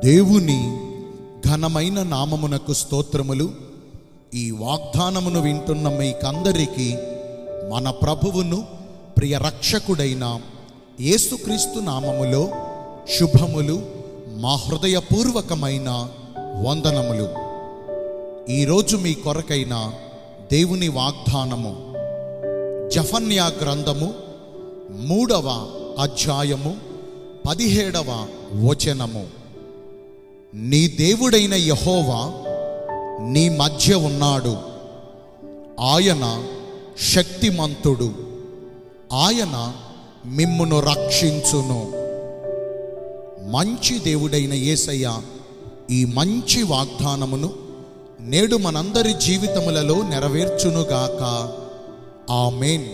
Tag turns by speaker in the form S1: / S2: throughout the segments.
S1: దేవుని ఘనమైన నామమునకు స్తోత్రములు ఈ వాగ్దానమును వింటున్న మీకందరికీ మన ప్రభువును ప్రియ రక్షకుడైన యేసుక్రీస్తు నామములో శుభములు మా హృదయపూర్వకమైన వందనములు ఈరోజు మీ కొరకైన దేవుని వాగ్దానము జఫన్యా గ్రంథము మూడవ అధ్యాయము పదిహేడవ వచనము నీ దేవుడైన యహోవా నీ మధ్య ఉన్నాడు ఆయన శక్తిమంతుడు ఆయన మిమ్మును రక్షించును మంచి దేవుడైన యేసయ్య ఈ మంచి వాగ్దానమును నేడు మనందరి జీవితములలో నెరవేర్చునుగాక ఆమెన్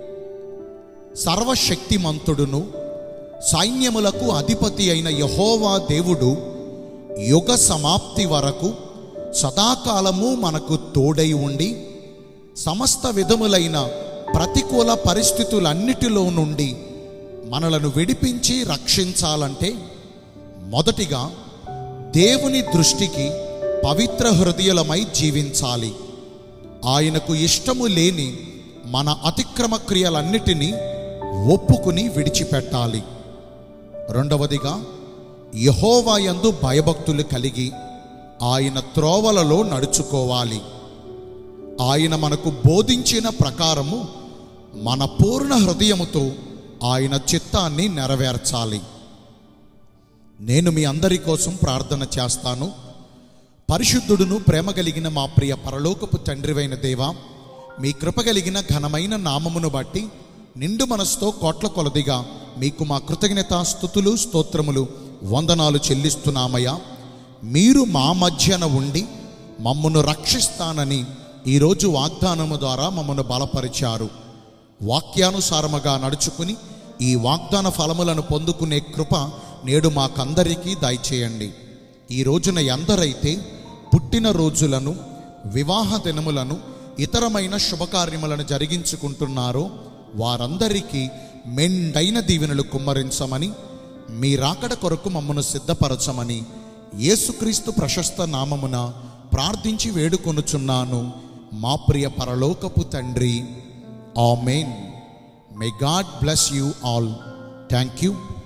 S1: సర్వశక్తిమంతుడును సైన్యములకు అధిపతి అయిన యహోవా దేవుడు యుగ సమాప్తి వరకు సదాకాలము మనకు తోడై ఉండి సమస్త విధములైన ప్రతికూల పరిస్థితులన్నిటిలో నుండి మనలను విడిపించి రక్షించాలంటే మొదటిగా దేవుని దృష్టికి పవిత్ర హృదయులమై జీవించాలి ఆయనకు ఇష్టము లేని మన అతిక్రమ క్రియలన్నిటినీ ఒప్పుకుని విడిచిపెట్టాలి రెండవదిగా యహోవాయందు భయభక్తులు కలిగి ఆయన త్రోవలలో నడుచుకోవాలి ఆయన మనకు బోధించిన ప్రకారము మన పూర్ణ హృదయముతో ఆయన చిత్తాన్ని నెరవేర్చాలి నేను మీ అందరి కోసం ప్రార్థన చేస్తాను పరిశుద్ధుడును ప్రేమ కలిగిన మా ప్రియ పరలోకపు తండ్రివైన దేవా మీ కృప కలిగిన ఘనమైన నామమును బట్టి నిండు మనసుతో కోట్ల కొలదిగా మీకు మా కృతజ్ఞత స్థుతులు స్తోత్రములు వందనాలు చెల్లిస్తున్నామయ్యా మీరు మా మధ్యన ఉండి మమ్మను రక్షిస్తానని ఈరోజు వాగ్దానము ద్వారా మమ్మను బలపరిచారు వాక్యానుసారముగా నడుచుకుని ఈ వాగ్దాన ఫలములను పొందుకునే కృప నేడు మాకందరికీ దయచేయండి ఈ రోజున ఎందరైతే పుట్టిన రోజులను వివాహ దినములను ఇతరమైన శుభకార్యములను జరిగించుకుంటున్నారో వారందరికీ మెండైన దీవెనలు కుమ్మరించమని మీ రాకడ కొరకు మమ్మను సిద్ధపరచమని యేసుక్రీస్తు ప్రశస్త నామమున ప్రార్థించి వేడుకొనుచున్నాను మా ప్రియ పరలోకపు తండ్రి amen may God bless you all thank you